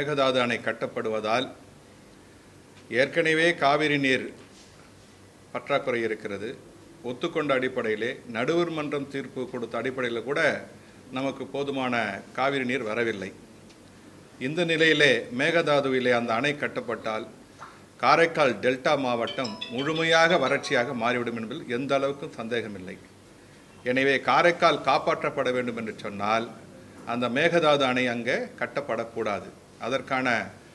மேகதாது அணை கட்டப்படுவதால் ஏற்கனவே காவிரி நீர் பற்றாக்குறை இருக்கிறது ஒத்துக்கொண்ட அடிப்படையிலே நடுவர் மன்றம் தீர்ப்பு கொடுத்த அடிப்படையில் கூட நமக்கு போதுமான காவிரி நீர் வரவில்லை இந்த நிலையிலே மேகதாதுவிலே அந்த அணை கட்டப்பட்டால் காரைக்கால் டெல்டா மாவட்டம் முழுமையாக வறட்சியாக மாறிவிடும் என்பதில் எந்த அளவுக்கும் சந்தேகமில்லை எனவே காரைக்கால் காப்பாற்றப்பட வேண்டும் என்று சொன்னால் அந்த மேகதாது அணை அங்கே கட்டப்படக்கூடாது அதற்கான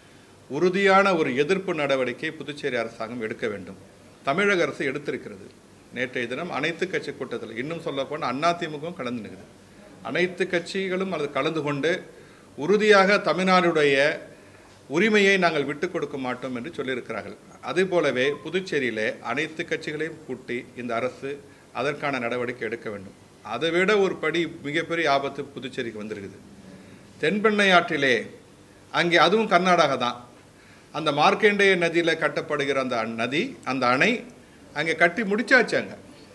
உறுதியான ஒரு எதிர்ப்பு நடவடிக்கை புதுச்சேரி அரசாங்கம் எடுக்க வேண்டும் தமிழக அரசு எடுத்திருக்கிறது நேற்றைய தினம் அனைத்து கட்சி கூட்டத்தில் இன்னும் சொல்ல போனால் அதிமுகவும் கலந்து நிற்குது அனைத்து கட்சிகளும் அது கலந்து கொண்டு உறுதியாக தமிழ்நாடுடைய உரிமையை நாங்கள் விட்டுக் கொடுக்க மாட்டோம் என்று சொல்லியிருக்கிறார்கள் அதே போலவே புதுச்சேரியிலே அனைத்து கட்சிகளையும் கூட்டி இந்த அரசு அதற்கான நடவடிக்கை எடுக்க வேண்டும் அதை விட ஒரு படி மிகப்பெரிய ஆபத்து புதுச்சேரிக்கு வந்திருக்குது தென்பெண்ணை ஆற்றிலே அங்கே அதுவும் கர்நாடகா தான் அந்த மார்க்கண்டேய நதியில் கட்டப்படுகிற அந்த நதி அந்த அணை அங்கே கட்டி முடிச்சாச்சு அங்கே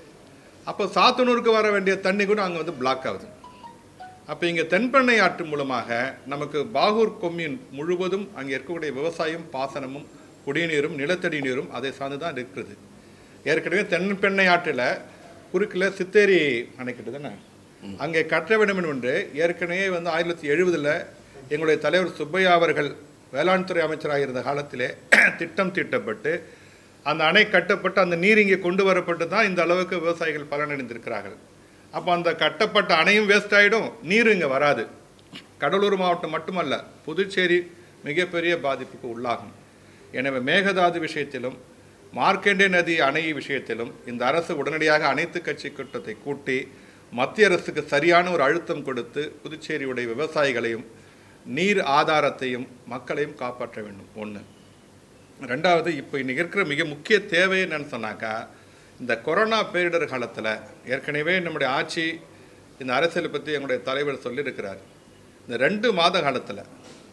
அப்போ சாத்தனூருக்கு வர வேண்டிய தண்ணி கூட அங்கே வந்து பிளாக் ஆகுது அப்போ இங்கே தென்பெண்ணை ஆற்று மூலமாக நமக்கு பாகூர் கொம்யூன் முழுவதும் அங்கே இருக்கக்கூடிய விவசாயம் பாசனமும் குடிநீரும் நிலத்தடி நீரும் அதை சார்ந்து தான் இருக்கிறது ஏற்கனவே தென்பெண்ணை ஆற்றில் குறுக்கில் சித்தேரி அணைக்கட்டு தானே அங்கே கட்ட வேண்டும் என்று ஏற்கனவே வந்து ஆயிரத்தி எழுபதில் எங்களுடைய தலைவர் சுப்பையா அவர்கள் வேளாண் துறை அமைச்சராக இருந்த காலத்திலே திட்டம் தீட்டப்பட்டு அந்த அணை கட்டப்பட்டு அந்த நீர் இங்கே கொண்டு வரப்பட்டு தான் இந்த அளவுக்கு விவசாயிகள் பலனடைந்திருக்கிறார்கள் அப்போ அந்த கட்டப்பட்ட அணையும் வேஸ்ட் ஆகிடும் நீர் இங்கே வராது கடலூர் மாவட்டம் மட்டுமல்ல புதுச்சேரி மிகப்பெரிய பாதிப்புக்கு உள்ளாகும் எனவே மேகதாது விஷயத்திலும் மார்க்கண்டே நதி அணை விஷயத்திலும் இந்த அரசு உடனடியாக அனைத்து கட்சி கூட்டத்தை கூட்டி மத்திய அரசுக்கு சரியான ஒரு அழுத்தம் கொடுத்து புதுச்சேரியுடைய விவசாயிகளையும் நீர் ஆதாரத்தையும் மக்களையும் காப்பாற்ற வேண்டும் ஒன்று ரெண்டாவது இப்போ இன்னைக்கு இருக்கிற மிக முக்கிய தேவை என்னன்னு சொன்னாக்கா இந்த கொரோனா பேரிடர் காலத்தில் ஏற்கனவே நம்முடைய ஆட்சி இந்த அரசியலை பற்றி எங்களுடைய தலைவர் சொல்லியிருக்கிறார் இந்த ரெண்டு மாத காலத்தில்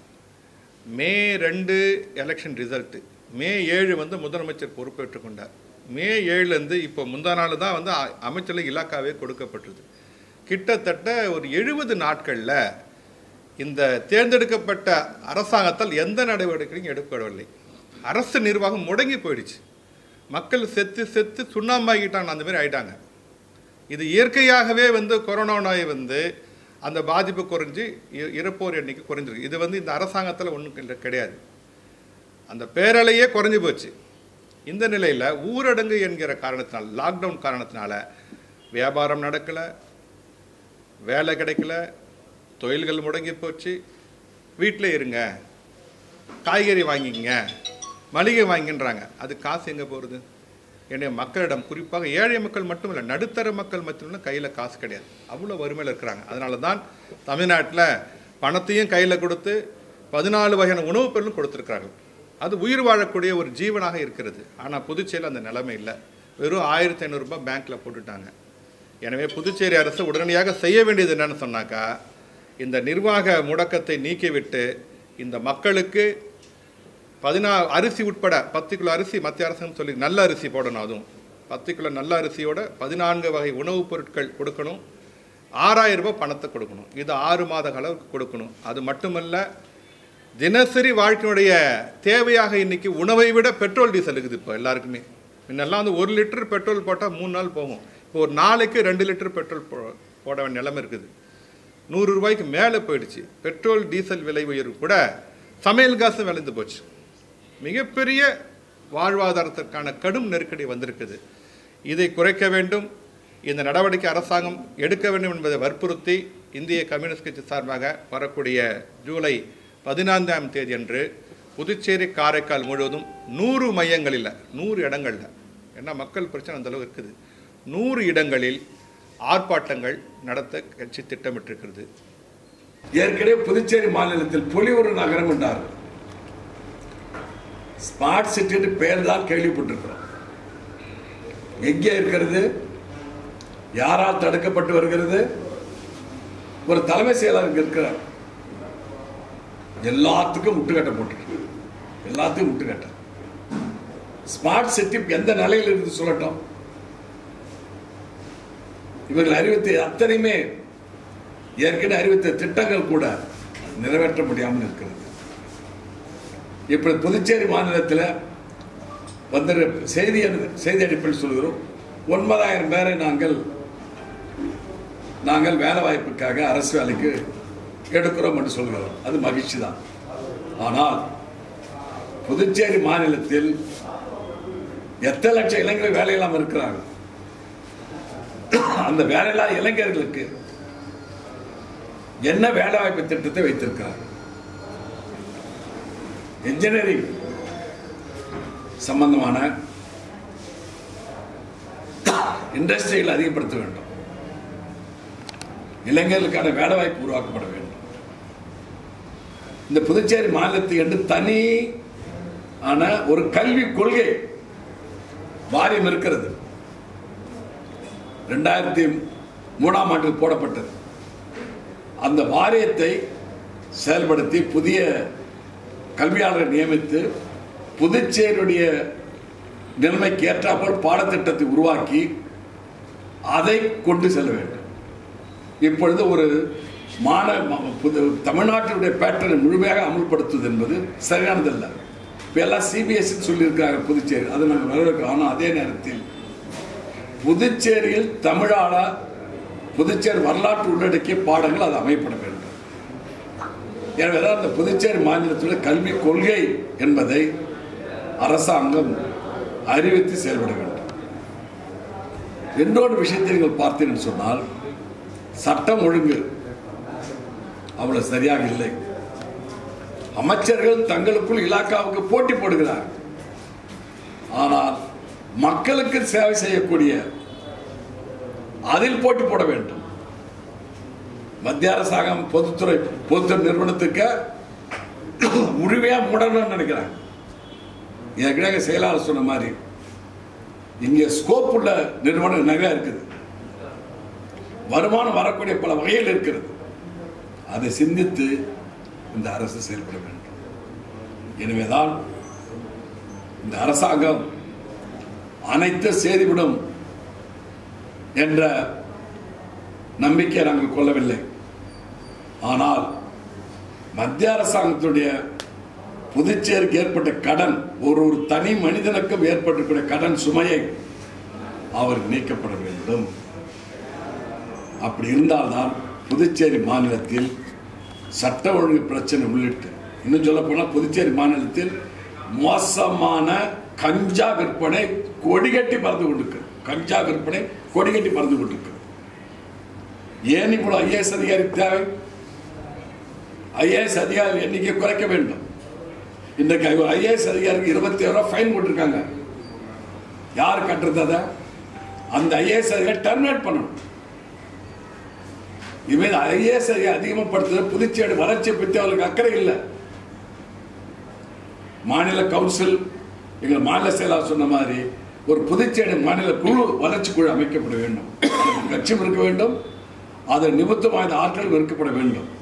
மே ரெண்டு எலெக்ஷன் ரிசல்ட்டு மே ஏழு வந்து முதலமைச்சர் பொறுப்பேற்றுக் கொண்டார் மே ஏழுலேருந்து இப்போ முந்தா நாள் தான் வந்து அ- அமைச்சர்கள் இலாக்காவே கொடுக்கப்பட்டது கிட்டத்தட்ட ஒரு எழுபது நாட்களில் இந்த தேர்ந்தெடுக்கப்பட்ட அரசாங்கத்தால் எந்த நடவடிக்கையும் எடுக்கப்படவில்லை அரசு நிர்வாகம் முடங்கி போயிடுச்சு மக்கள் செத்து செத்து சுண்ணாம்பாகிட்டாங்க அந்த மாதிரி ஆயிட்டாங்க இது இயற்கையாகவே வந்து கொரோனா நோய் வந்து அந்த பாதிப்பு குறைஞ்சு இ- இறப்போர் எண்ணிக்கை குறைஞ்சிருக்கு இது வந்து இந்த அரசாங்கத்தில் ஒன்றும் கிடையாது அந்த பேரலையே குறைஞ்சு போச்சு இந்த நிலையில் ஊரடங்கு என்கிற காரணத்தினால் லாக்டவுன் காரணத்தினால வியாபாரம் நடக்கலை வேலை கிடைக்கல தொழில்கள் முடங்கி போச்சு வீட்டில் இருங்க காய்கறி வாங்கிக்கங்க மளிகை வாங்கின்றாங்க அது காசு எங்கே போகிறது என்னுடைய மக்களிடம் குறிப்பாக ஏழை மக்கள் மட்டும் இல்லை நடுத்தர மக்கள் மட்டும் கையில் காசு கிடையாது அவ்வளோ வறுமையில் இருக்கிறாங்க அதனால தான் தமிழ்நாட்டில் பணத்தையும் கையில் கொடுத்து பதினாலு வகையான உணவுப் பொருளும் கொடுத்துருக்கார்கள் அது உயிர் வாழக்கூடிய ஒரு ஜீவனாக இருக்கிறது ஆனால் புதுச்சேரியில் அந்த நிலைமை இல்லை வெறும் ஆயிரத்தி ஐநூறுரூபா பேங்க்கில் போட்டுட்டாங்க எனவே புதுச்சேரி அரசு உடனடியாக செய்ய வேண்டியது என்னன்னு சொன்னாக்கா இந்த நிர்வாக முடக்கத்தை நீக்கிவிட்டு இந்த மக்களுக்கு பதினா அரிசி உட்பட பத்து கிலோ அரிசி மத்திய அரசுன்னு சொல்லி நல்ல அரிசி போடணும் அதுவும் பத்து கிலோ நல்ல அரிசியோட பதினான்கு வகை உணவுப் பொருட்கள் கொடுக்கணும் ஆறாயிரம் ரூபாய் பணத்தை கொடுக்கணும் இது ஆறு மாத அளவுக்கு கொடுக்கணும் அது மட்டுமல்ல தினசரி வாழ்க்கையினுடைய தேவையாக இன்னைக்கு உணவை விட பெட்ரோல் டீசல் இருக்குது இப்போ எல்லாருக்குமே முன்னெல்லாம் வந்து ஒரு லிட்டர் பெட்ரோல் போட்டால் மூணு நாள் போகும் இப்போ ஒரு நாளைக்கு ரெண்டு லிட்டர் பெட்ரோல் போ போட வேண்டிய நிலைமை இருக்குது நூறு ரூபாய்க்கு மேலே போயிடுச்சு பெட்ரோல் டீசல் விலை உயர்வு கூட சமையல் காசும் விளைந்து போச்சு மிகப்பெரிய வாழ்வாதாரத்திற்கான கடும் நெருக்கடி வந்திருக்குது இதை குறைக்க வேண்டும் இந்த நடவடிக்கை அரசாங்கம் எடுக்க வேண்டும் என்பதை வற்புறுத்தி இந்திய கம்யூனிஸ்ட் கட்சி சார்பாக வரக்கூடிய ஜூலை பதினான்காம் தேதி அன்று புதுச்சேரி காரைக்கால் முழுவதும் நூறு மையங்களில் நூறு இடங்களில் ஏன்னா மக்கள் பிரச்சனை அந்த அளவு இருக்குது நூறு இடங்களில் ஆர்ப்பாட்டங்கள் நடத்த கட்சி திட்டமிட்டிருக்கிறது ஏற்கனவே புதுச்சேரி மாநிலத்தில் பொலிவுறு நகரம் என்றார் ஸ்மார்ட் சிட்டின்னு பெயர் தான் கேள்விப்பட்டிருக்கிறோம் எங்கே இருக்கிறது யாரால் தடுக்கப்பட்டு வருகிறது ஒரு தலைமை செயலாளர் இங்க இருக்கிறார் எல்லாத்துக்கும் முட்டுக்கட்டை போட்டிருக்கு எல்லாத்துக்கும் முட்டுக்கட்டை ஸ்மார்ட் சிட்டி எந்த நிலையில் இருந்து சொல்லட்டும் இவர்கள் அறிவித்த அத்தனையுமே ஏற்கனவே அறிவித்த திட்டங்கள் கூட நிறைவேற்ற முடியாமல் இருக்கிறது இப்படி புதுச்சேரி மாநிலத்தில் வந்து செய்தி அனு- செய்தி அடிப்படையில் சொல்கிறோம் ஒன்பதாயிரம் பேரை நாங்கள் நாங்கள் வேலை வாய்ப்புக்காக அரசு வேலைக்கு எடுக்கிறோம் என்று சொல்கிறோம் அது மகிழ்ச்சி தான் ஆனால் புதுச்சேரி மாநிலத்தில் எத்தனை லட்சம் இளைஞர்கள் வேலையில்லாமல் இருக்கிறாங்க அந்த வேலையில்லா இளைஞர்களுக்கு என்ன வேலை வாய்ப்பு திட்டத்தை வைத்திருக்கிறார்கள் இன்ஜினியரிங் சம்பந்தமான இண்டஸ்ட்ரியில் அதிகப்படுத்த வேண்டும் இளைஞர்களுக்கான வேலை வாய்ப்பு உருவாக்கப்பட வேண்டும் இந்த புதுச்சேரி மாநிலத்துக்கு என்று தனி ஆன ஒரு கல்வி கொள்கை வாரியம் இருக்கிறது ரெண்டாயிரத்தி மூணாம் ஆண்டில் போடப்பட்டது அந்த வாரியத்தை செயல்படுத்தி புதிய கல்வியாளரை நியமித்து புதுச்சேரியுடைய நிலைமைக்கு ஏற்றாற்போல் பாடத்திட்டத்தை உருவாக்கி அதை கொண்டு செல்ல வேண்டும் இப்பொழுது ஒரு மாண ம- புது தமிழ்நாட்டினுடைய பேட்டர்னை முழுமையாக அமுல்படுத்துவது என்பது சரியானதல்ல இப்போ எல்லாம் சிபிஎஸ்சி சொல்லியிருக்காங்க புதுச்சேரி அதை நாங்கள் வரவேற்கிறோம் ஆனால் அதே நேரத்தில் புதுச்சேரியில் தமிழால புதுச்சேரி வரலாற்று உள்ளடக்கிய பாடங்கள் அது அமையப்பட வேண்டும் எனவேதான் அந்த புதுச்சேரி மாநிலத்துடைய கல்வி கொள்கை என்பதை அரசாங்கம் அறிவித்து செயல்பட வேண்டும் இன்னொரு விஷயத்தை நீங்கள் பார்த்தீங்கன்னு சொன்னால் சட்டம் ஒழுங்கு அவ்வளவு சரியாக இல்லை அமைச்சர்கள் தங்களுக்குள் இலாக்காவுக்கு போட்டி போடுகிறார் ஆனால் மக்களுக்கு சேவை செய்யக்கூடிய அதில் போட்டி போட வேண்டும் மத்திய அரசாங்கம் பொதுத்துறை பொதுத்துறை நிறுவனத்துக்கு முழுமையா மூடணும்னு நினைக்கிறாங்க ஏற்கனவே செயலாளர் சொன்ன மாதிரி இங்கே ஸ்கோப் உள்ள நிறுவனம் நிறைய இருக்குது வருமானம் வரக்கூடிய பல வகையில் இருக்கிறது அதை சிந்தித்து இந்த அரசு செயல்பட வேண்டும் எனவேதான் இந்த அரசாங்கம் அனைத்து செய்துவிடும் என்ற நம்பிக்கை நாங்கள் கொள்ளவில்லை ஆனால் மத்திய அரசாங்கத்துடைய புதுச்சேரிக்கு ஏற்பட்ட கடன் ஒரு ஒரு தனி மனிதனுக்கும் ஏற்பட்டிருக்கிற கடன் சுமையை அவர் நீக்கப்பட வேண்டும் அப்படி இருந்தால்தான் புதுச்சேரி மாநிலத்தில் சட்ட ஒழுங்கு பிரச்சனை உள்ளிட்டு இன்னும் சொல்ல போனால் புதுச்சேரி மாநிலத்தில் மோசமான கஞ்சா விற்பனை கொடிகட்டி பறந்து கொண்டிருக்கு கஞ்சா விற்பனை கொடிகட்டி பறந்து கொண்டிருக்கு ஏன் இவ்வளவு ஐஏஎஸ் அதிகாரி தேவை ஐஏஎஸ் அதிகாரி எண்ணிக்கை குறைக்க வேண்டும் இன்றைக்கு ஒரு ஐஏஎஸ் அதிகாரிக்கு இருபத்தி ஏழு ரூபாய் ஃபைன் போட்டிருக்காங்க யார் கட்டுறது அதை அந்த ஐஏஎஸ் அதிகாரி டெர்மினேட் பண்ணணும் இவன் ஐஏஎஸ் அதிகமாகப்படுத்துறது புதுச்சேரி வளர்ச்சியை பற்றி அவர்களுக்கு அக்கறை இல்லை மாநில கவுன்சில் எங்கள் மாநில செயலாளர் சொன்ன மாதிரி ஒரு புதுச்சேரி மாநில குழு வளர்ச்சி குழு அமைக்கப்பட வேண்டும் அதற்கு லட்சியம் இருக்க வேண்டும் அதன் நிமித்தம் வாய்ந்த ஆற்றல் இருக்கப்பட வேண்டும்